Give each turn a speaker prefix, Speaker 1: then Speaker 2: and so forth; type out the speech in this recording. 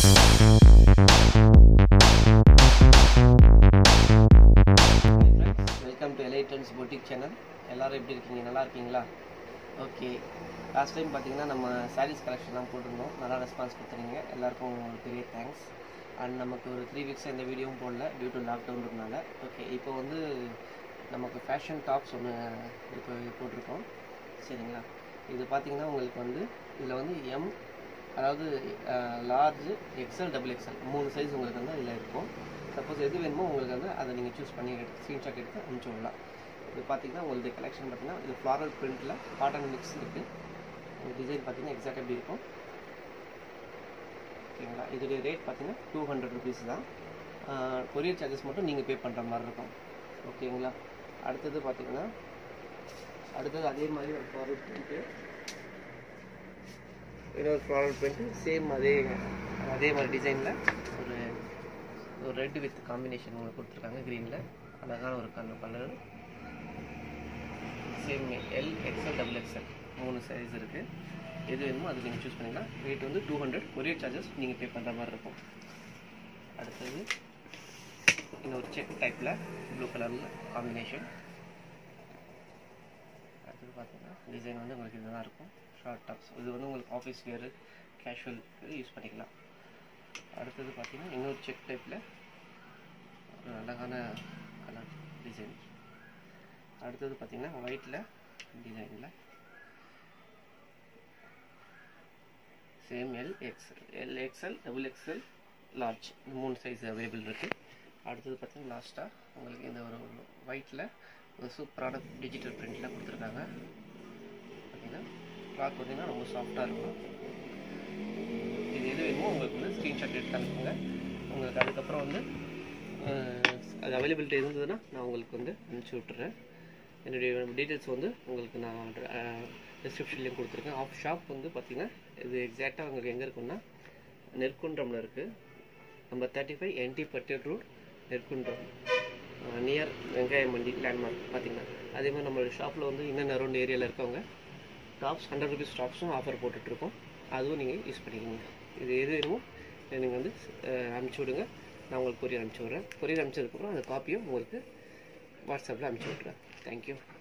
Speaker 1: welcome to எலைட்டன்ஸ் boutique channel எல்லாரும் எப்படி இருக்கீங்க நல்லா இருக்கீங்களா ஓகே லாஸ்ட் டைம் பார்த்தீங்கன்னா நம்ம சாரீஸ் கலெக்ஷன்லாம் போட்டிருந்தோம் நல்லா ரெஸ்பான்ஸ் கொடுத்துருங்க எல்லாருக்கும் ஒரு பெரிய தேங்க்ஸ் அண்ட் நமக்கு ஒரு த்ரீ வீக்ஸ் எந்த வீடியோவும் போடல டியூ டு லாக்டவுன்றதுனால ஓகே இப்போ வந்து நமக்கு ஃபேஷன் டாப்ஸ் ஒன்று இப்போ போட்டிருக்கோம் சரிங்களா இது பார்த்தீங்கன்னா உங்களுக்கு வந்து இதில் வந்து எம் அதாவது லார்ஜ் எக்ஸ்எல் டபுள் எக்ஸ்எல் மூணு சைஸ் உங்களுக்கு வந்து இதில் இருக்கும் சப்போஸ் எது வேணுமோ உங்களுக்கு வந்து அதை நீங்கள் சூஸ் பண்ணி எடுத்து ஸ்க்ரீன்ஷாட் எடுத்து அனுப்பிச்சி விடலாம் இது பார்த்தீங்கன்னா உங்களுக்கு கலெக்ஷன் பார்த்தீங்கன்னா இது ஃப்ளாரல் பிரிண்ட்டில் காட்டன் மிக்ஸ் இருக்குது இந்த டிசைன் பார்த்தீங்கன்னா எக்ஸாக்ட் எப்படி இருக்கும் ஓகேங்களா இதோடைய ரேட் பார்த்தீங்கன்னா டூ ஹண்ட்ரட் ருபீஸ் தான் கொரியர் சார்ஜஸ் மட்டும் நீங்கள் பே பண்ணுற மாதிரி இருக்கும் ஓகேங்களா அடுத்தது பார்த்தீங்கன்னா அடுத்தது அதே மாதிரி ஒரு ஃப்ளாரல் பிரிண்ட்டு இன்னொரு ஃப்ளாரல் பிரிண்ட்டு சேம் அதே அதே மாதிரி டிசைனில் ஒரு ஒரு ரெட் வித் காம்பினேஷன் உங்களுக்கு கொடுத்துருக்காங்க க்ரீனில் அழகான ஒரு கண்ணு colour same L X L double X L மூணு சைஸ் இருக்குது எது வேணுமோ அது நீங்கள் சூஸ் பண்ணிக்கலாம் ரேட் வந்து டூ ஹண்ட்ரட் கொரியர் சார்ஜஸ் நீங்கள் பே பண்ணுற மாதிரி இருக்கும் அடுத்தது இன்னொரு செக் டைப்பில் ப்ளூ கலரில் காம்பினேஷன் அடுத்தது பார்த்தீங்கன்னா டிசைன் வந்து உங்களுக்கு இதுதான் இருக்கும் ஷார்ட் டாப்ஸ் இது வந்து உங்களுக்கு ஆஃபீஸ் வேறு கேஷுவல் யூஸ் பண்ணிக்கலாம் அடுத்தது பார்த்தீங்கன்னா இன்னொரு செக் டைப்பில் ஒரு அழகான கலர் டிசைன் அடுத்தது பார்த்தீங்கன்னா ஒயிட்டில் டிசைனில் same L X L L X L double X L large இந்த மூணு சைஸ் அவைலபிள் இருக்குது அடுத்தது பார்த்தீங்கன்னா லாஸ்ட்டாக உங்களுக்கு இந்த ஒரு ஒயிட்டில் ஒரு சூப்பரான டிஜிட்டல் பிரிண்டில் கொடுத்துருக்காங்க பார்த்தீங்கன்னா கிளாத் பார்த்தீங்கன்னா ரொம்ப சாஃப்டாக இருக்கும் இது எது வேணுமோ உங்களுக்கு வந்து ஸ்க்ரீன்ஷாட் எடுத்து அனுப்புங்க உங்களுக்கு அதுக்கப்புறம் வந்து அது அவைலபிலிட்டி இருந்ததுன்னா நான் உங்களுக்கு வந்து அனுப்பிச்சி விட்டுறேன் என்னுடைய டீட்டெயில்ஸ் வந்து உங்களுக்கு நான் டிஸ்கிரிப்ஷன்லேயும் கொடுத்துருக்கேன் ஆஃப் ஷாப் வந்து பார்த்திங்கன்னா இது எக்ஸாக்டாக உங்களுக்கு எங்கே இருக்குன்னா நெற்குன்றமில் இருக்குது நம்பர் தேர்ட்டி ஃபைவ் என்டி பட்டியல் ரோட் நெற்குன்றம் நியர் வெங்காய மண்டி லேண்ட்மார்க் பார்த்தீங்கன்னா அதே மாதிரி நம்மளோட ஷாப்பில் வந்து இன்னும் அரௌண்ட் ஏரியாவில் இருக்கவங்க டாப்ஸ் ஹண்ட்ரட் ருபீஸ் டாப்ஸும் ஆஃபர் போட்டுட்ருக்கோம் அதுவும் நீங்கள் யூஸ் பண்ணிக்கோங்க இது எது வேணுமோ நீங்கள் வந்து அனுப்பிச்சி விடுங்க நான் உங்களுக்கு கொரியர் அனுப்பிச்சி விட்றேன் கொரியர் அனுப்பிச்சதுக்கப்புறம் அந்த காப்பியும் உங்களுக்கு வாட்ஸ்அப்பில் அனுப்பிச்சி விட்றேன் தேங்க்யூ